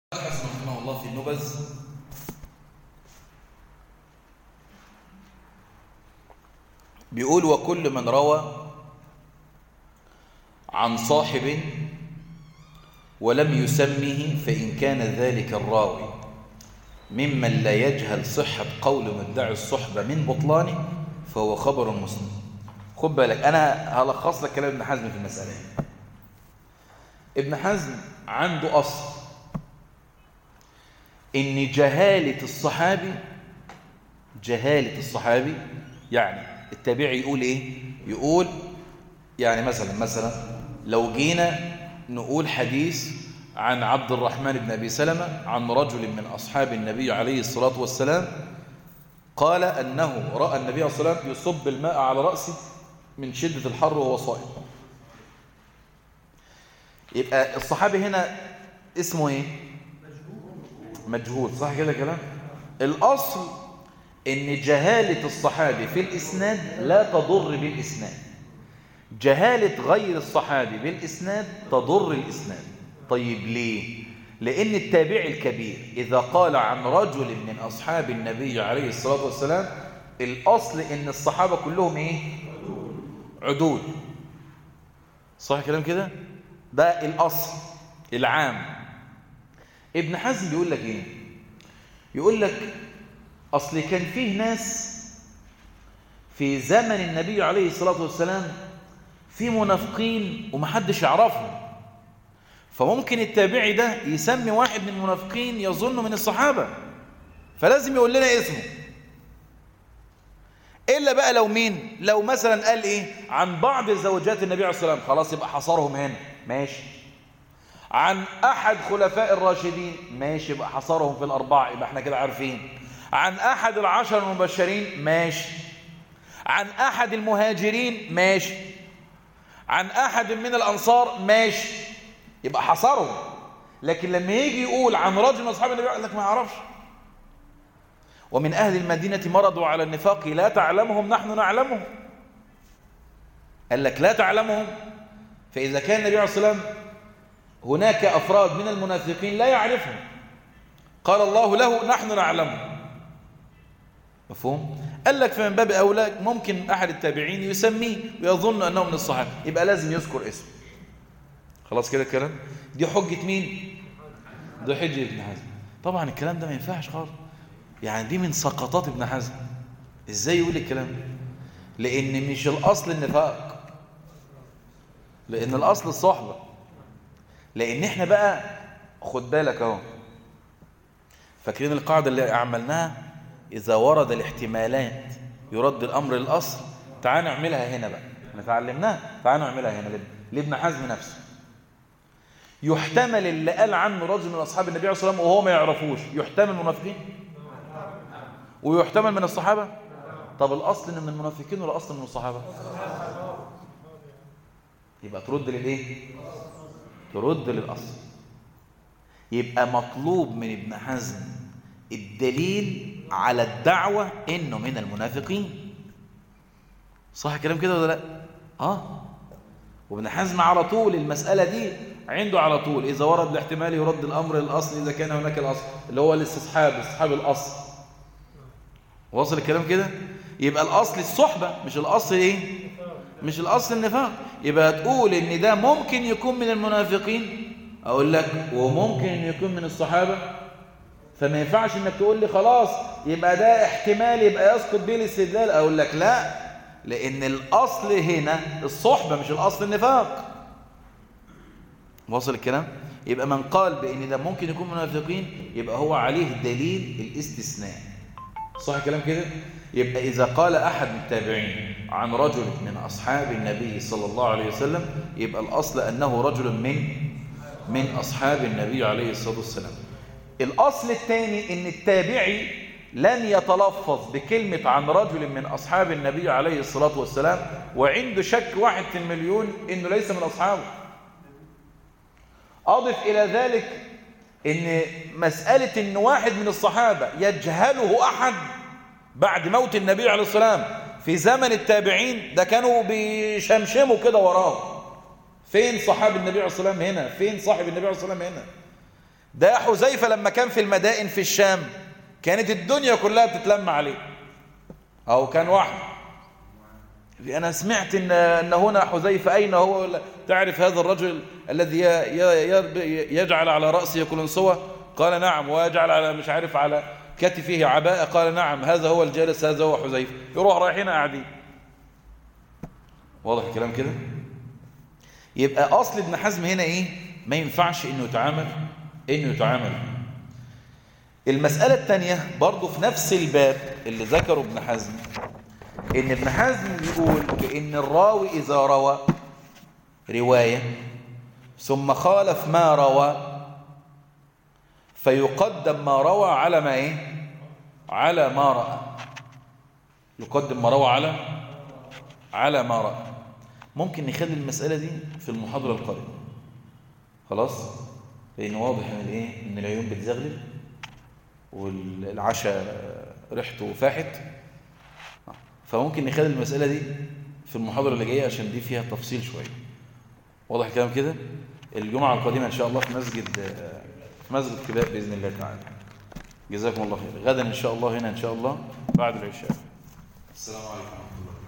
حسن رحمه الله في النبذ بيقول وكل من روى عن صاحب ولم يسمه فإن كان ذلك الراوي ممن لا يجهل صحة قول مدعي الصحبة من بطلانه فهو خبر مسلم خد بالك أنا هلخص لك كلام ابن حزم في المسألة ابن حزم عنده أصل إن جهالة الصحابي جهالة الصحابي يعني التابعي يقول إيه يقول يعني مثلا مثلا لو جينا نقول حديث عن عبد الرحمن بن أبي سلمة عن رجل من أصحاب النبي عليه الصلاة والسلام قال أنه رأى النبي صلى الله عليه وسلم يصب الماء على رأسه من شدة الحر وهو صائم يبقى الصحابي هنا اسمه ايه مجهول صح كده كلام الأصل ان جهالة الصحابي في الإسناد لا تضر بالإسناد جهالة غير الصحابي بالإسناد تضر الإسناد طيب ليه لأن التابع الكبير إذا قال عن رجل من أصحاب النبي عليه الصلاة والسلام الأصل إن الصحابة كلهم إيه عدول صح كلام كده ده الأصل العام ابن حزم بيقول لك إيه يقول لك أصل كان فيه ناس في زمن النبي عليه الصلاة والسلام في منافقين ومحدش يعرفهم فممكن التابعي ده يسمي واحد من المنافقين يظن من الصحابة فلازم يقول لنا اسمه إلا بقى لو مين لو مثلا قال إيه عن بعض زوجات النبي عليه الصلاة والسلام خلاص يبقى حصرهم هنا ماشي عن أحد خلفاء الراشدين ماشي يبقى حصرهم في الأربعة يبقى احنا كده عارفين عن أحد العشر المبشرين ماشي عن أحد المهاجرين ماشي عن أحد من الأنصار ماشي يبقى حصرهم لكن لما يجي يقول عن رجل من أصحاب النبي يقول لك ما يعرفش ومن أهل المدينة مرضوا على النفاق لا تعلمهم نحن نعلمهم قال لك لا تعلمهم فإذا كان النبي عليه الصلاة والسلام هناك أفراد من المنافقين لا يعرفهم قال الله له نحن نعلمهم مفهوم؟ قال لك فمن باب أولى ممكن أحد التابعين يسميه ويظن أنه من الصحابة يبقى لازم يذكر اسمه خلاص كده الكلام دي حجة مين دي حجة ابن حزم طبعا الكلام ده ما ينفعش خالص يعني دي من سقطات ابن حزم ازاي يقول الكلام ده لان مش الاصل النفاق لان الاصل الصحبة لان احنا بقى خد بالك اهو فاكرين القاعدة اللي عملناها اذا ورد الاحتمالات يرد الامر للاصل تعال نعملها هنا بقى احنا تعلمناها تعال نعملها هنا لابن حزم نفسه يحتمل اللي قال عنه رجل من أصحاب النبي عليه الصلاة والسلام وهو ما يعرفوش يحتمل منافقين ويحتمل من الصحابة طب الأصل إن من المنافقين ولا أصل من الصحابة يبقى ترد للإيه ترد للأصل يبقى مطلوب من ابن حزم الدليل على الدعوة إنه من المنافقين صح الكلام كده ولا لا آه وابن حزم على طول المسألة دي عنده على طول إذا ورد الاحتمال يرد الأمر للأصل إذا كان هناك الأصل اللي هو الاستصحاب استصحاب الأصل واصل الكلام كده يبقى الأصل الصحبة مش الأصل إيه مش الأصل النفاق يبقى تقول إن ده ممكن يكون من المنافقين أقول لك وممكن يكون من الصحابة فما ينفعش إنك تقول لي خلاص يبقى ده احتمال يبقى يسقط به الاستدلال أقول لك لا لأن الأصل هنا الصحبة مش الأصل النفاق واصل الكلام يبقى من قال بأن ده ممكن يكون منافقين يبقى هو عليه دليل الاستثناء صح الكلام كده يبقى إذا قال أحد من التابعين عن رجل من أصحاب النبي صلى الله عليه وسلم يبقى الأصل أنه رجل من من أصحاب النبي عليه الصلاة والسلام الأصل الثاني أن التابعي لن يتلفظ بكلمة عن رجل من أصحاب النبي عليه الصلاة والسلام وعنده شك واحد في المليون أنه ليس من أصحابه أضف إلى ذلك أن مسألة أن واحد من الصحابة يجهله أحد بعد موت النبي عليه السلام في زمن التابعين ده كانوا بيشمشموا كده وراه فين صحاب النبي عليه السلام هنا فين صاحب النبي عليه السلام هنا ده حذيفة لما كان في المدائن في الشام كانت الدنيا كلها بتتلم عليه أو كان واحد أنا سمعت إن, إن هنا حذيفة أين هو ولا تعرف هذا الرجل الذي يجعل على رأسه قلنسوة قال نعم ويجعل على مش عارف على كتفه عباءة قال نعم هذا هو الجالس هذا هو حذيفة يروح رايحين قاعدين واضح الكلام كده يبقى أصل ابن حزم هنا إيه ما ينفعش إنه يتعامل إنه يتعامل المسألة الثانية برضو في نفس الباب اللي ذكره ابن حزم إن ابن حزم بيقول بإن الراوي إذا روى رواية ثم خالف ما روى فيقدم ما روى على ما إيه على ما رأى يقدم ما روى على على ما رأى ممكن نخلي المسألة دي في المحاضرة القادمة خلاص لأن واضح ان الايه ان العيون بتزغلل والعشاء ريحته فاحت فممكن نخلي المسألة دي في المحاضرة اللي جاية عشان دي فيها تفصيل شوية واضح الكلام كده الجمعة القادمة إن شاء الله في مسجد في مسجد كباب بإذن الله تعالى جزاكم الله خير غدا إن شاء الله هنا إن شاء الله بعد العشاء السلام عليكم ورحمة الله